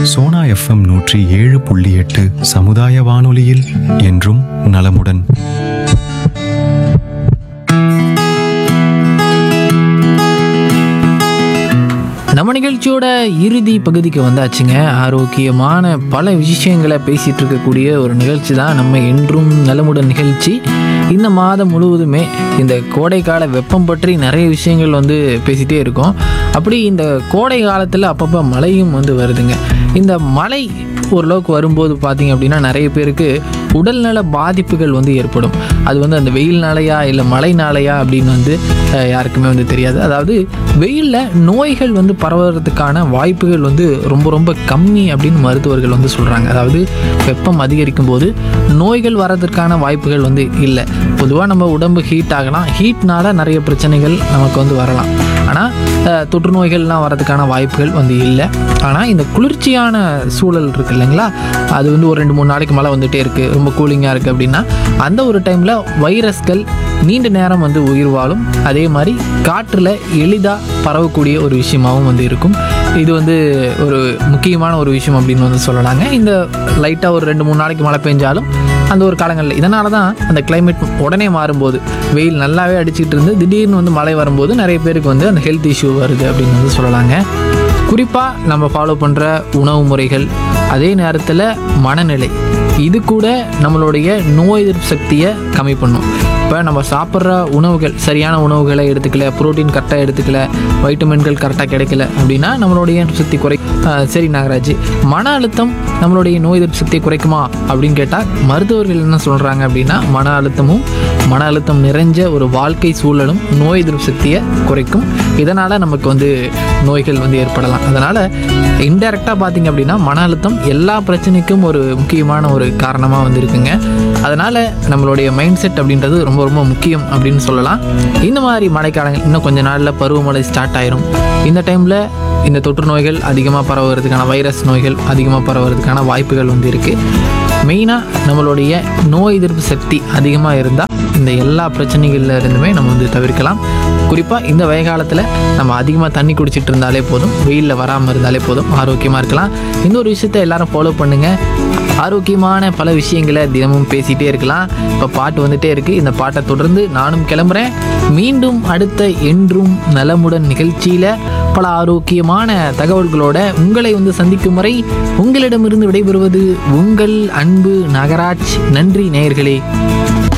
Sona FM நூற்றி ஏழு புள்ளி எட்டு சமுதாய வானொலியில் என்றும் நலமுடன் நம்ம நிகழ்ச்சியோட இறுதி பகுதிக்கு வந்தாச்சுங்க ஆரோக்கியமான பல விஷயங்களை பேசிகிட்டு இருக்கக்கூடிய ஒரு நிகழ்ச்சி தான் நம்ம என்றும் நலமுடன் நிகழ்ச்சி இந்த மாதம் முழுவதுமே இந்த கோடைக்கால வெப்பம் பற்றி நிறைய விஷயங்கள் வந்து பேசிகிட்டே இருக்கோம் அப்படி இந்த கோடை காலத்தில் அப்பப்போ மழையும் வந்து வருதுங்க இந்த மழை ஓரளவுக்கு வரும்போது பார்த்தீங்க அப்படின்னா நிறைய பேருக்கு உடல்நல பாதிப்புகள் வந்து ஏற்படும் அது வந்து அந்த வெயில்னாலையா இல்லை மழைனாலையா அப்படின்னு வந்து அஹ், யாருக்குமே வந்து தெரியாது அதாவது வெயிலில் நோய்கள் வந்து பரவுறதுக்கான வாய்ப்புகள் வந்து ரொம்ப ரொம்ப கம்மி அப்படின்னு மருத்துவர்கள் வந்து சொல்கிறாங்க அதாவது வெப்பம் அதிகரிக்கும் போது நோய்கள் வர்றதுக்கான வாய்ப்புகள் வந்து இல்லை பொதுவாக நம்ம உடம்பு ஹீட் ஆகலாம் ஹீட்னால நிறைய பிரச்சனைகள் நமக்கு வந்து வரலாம் ஆனால் தொற்று நோய்கள்லாம் வரதுக்கான வாய்ப்புகள் வந்து இல்லை ஆனால் இந்த குளிர்ச்சியான சூழல் இருக்கு இல்லைங்களா அது வந்து ஒரு ரெண்டு மூணு நாளைக்கு மழை வந்துட்டே இருக்குது ரொம்ப கூலிங்காக இருக்குது அப்படின்னா அந்த ஒரு டைமில் வைரஸ்கள் நீண்ட நேரம் வந்து உயிர் வாழும் அதே மாதிரி காற்றில் எளிதாக பரவக்கூடிய ஒரு விஷயமாகவும் வந்து இருக்கும் இது வந்து ஒரு முக்கியமான ஒரு விஷயம் அப்படின்னு வந்து சொல்லலாங்க இந்த லைட்டாக ஒரு ரெண்டு மூணு நாளைக்கு மழை பெஞ்சாலும் அந்த ஒரு காலங்களில் இதனால தான் அந்த climate உடனே மாறும்போது வெயில் நல்லாவே அடிச்சிட்டு இருந்து திடீர்னு வந்து மழை வரும்போது நிறைய பேருக்கு வந்து அந்த ஹெல்த் இஷ்யூ வருது அப்படின்னு வந்து சொல்லலாங்க குறிப்பாக நம்ம ஃபாலோ பண்ணுற உணவு முறைகள் அதே நேரத்தில் மனநிலை இது கூட நம்மளுடைய நோய் எதிர்ப்பு சக்தியை கம்மி பண்ணும் இப்போ நம்ம சாப்பிட்ற உணவுகள் சரியான உணவுகளை எடுத்துக்கல புரோட்டீன் கரெக்டாக எடுத்துக்கல வைட்டமின்கள் கரெக்டாக கிடைக்கல அப்படின்னா நம்மளுடைய எதிர்ப்பு சக்தி குறை ஆஹ் சரி நாகராஜ் மன அழுத்தம் நம்மளுடைய நோய் எதிர்ப்பு சக்தியை குறைக்குமா அப்படின்னு கேட்டால் மருத்துவர்கள் என்ன சொல்கிறாங்க அப்படின்னா மன அழுத்தமும் மன அழுத்தம் நிறைஞ்ச ஒரு வாழ்க்கை சூழலும் நோய் எதிர்ப்பு சக்தியை குறைக்கும் இதனால் நமக்கு வந்து நோய்கள் வந்து ஏற்படலாம் அதனால் இன்டெரக்டாக பார்த்தீங்க அப்படின்னா மன அழுத்தம் எல்லா பிரச்சனைக்கும் ஒரு முக்கியமான ஒரு காரணமாக வந்து இருக்குங்க அதனால் நம்மளுடைய மைண்ட் செட் அப்படின்றது ரொம்ப ரொம்ப முக்கியம் அப்படின்னு சொல்லலாம் இந்த மாதிரி மழைக்காலங்கள் இன்னும் கொஞ்ச நாளில் பருவமழை ஸ்டார்ட் ஆயிரும் இந்த டைமில் இந்த தொற்று நோய்கள் அதிகமாக பரவுறதுக்கான வைரஸ் நோய்கள் அதிகமாக பரவுறதுக்கான வாய்ப்புகள் வந்து இருக்குது மெயினாக நம்மளுடைய நோய் எதிர்ப்பு சக்தி அதிகமாக இருந்தால் இந்த எல்லா பிரச்சனைகள்ல இருந்துமே நம்ம வந்து தவிர்க்கலாம் குறிப்பாக இந்த வெயில் காலத்தில் நம்ம அதிகமாக தண்ணி குடிச்சிட்டு இருந்தாலே போதும் வெயிலில் வராமல் இருந்தாலே போதும் ஆரோக்கியமாக இருக்கலாம் இந்த ஒரு விஷயத்தை எல்லாரும் ஃபாலோ பண்ணுங்கள் ஆரோக்கியமான பல விஷயங்களை தினமும் பேசிகிட்டே இருக்கலாம் இப்போ பாட்டு வந்துட்டே இருக்குது இந்த பாட்டை தொடர்ந்து நானும் கிளம்புறேன் மீண்டும் அடுத்த என்றும் நலமுடன் நிகழ்ச்சியில் பல ஆரோக்கியமான தகவல்களோட உங்களை வந்து சந்திக்கும் வரை உங்களிடமிருந்து விடைபெறுவது உங்கள் அன்பு நகராஜ் நன்றி நேயர்களே